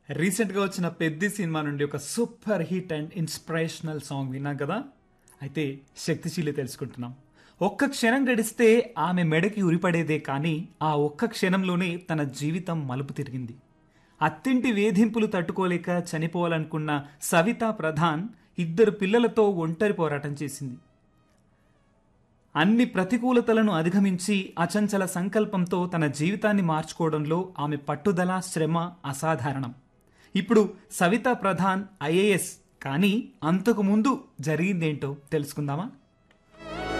రీసెంట్గా వచ్చిన పెద్ది సినిమా నుండి ఒక super hit and inspirational song విన్నాం కదా అయితే శక్తిశీలి తెలుసుకుంటున్నాం ఒక్క క్షణం గడిస్తే ఆమె మెడకి ఉరిపడేదే కానీ ఆ ఒక్క క్షణంలోనే తన జీవితం మలుపు తిరిగింది అత్తింటి వేధింపులు తట్టుకోలేక చనిపోవాలనుకున్న సవితా ప్రధాన్ ఇద్దరు పిల్లలతో ఒంటరి పోరాటం చేసింది అన్ని ప్రతికూలతలను అధిగమించి అచంచల సంకల్పంతో తన జీవితాన్ని మార్చుకోవడంలో ఆమె పట్టుదల శ్రమ అసాధారణం ఇప్పుడు సవితా ప్రధాన్ ఐఏఎస్ కానీ అంతకు ముందు జరిగిందేంటో తెలుసుకుందామా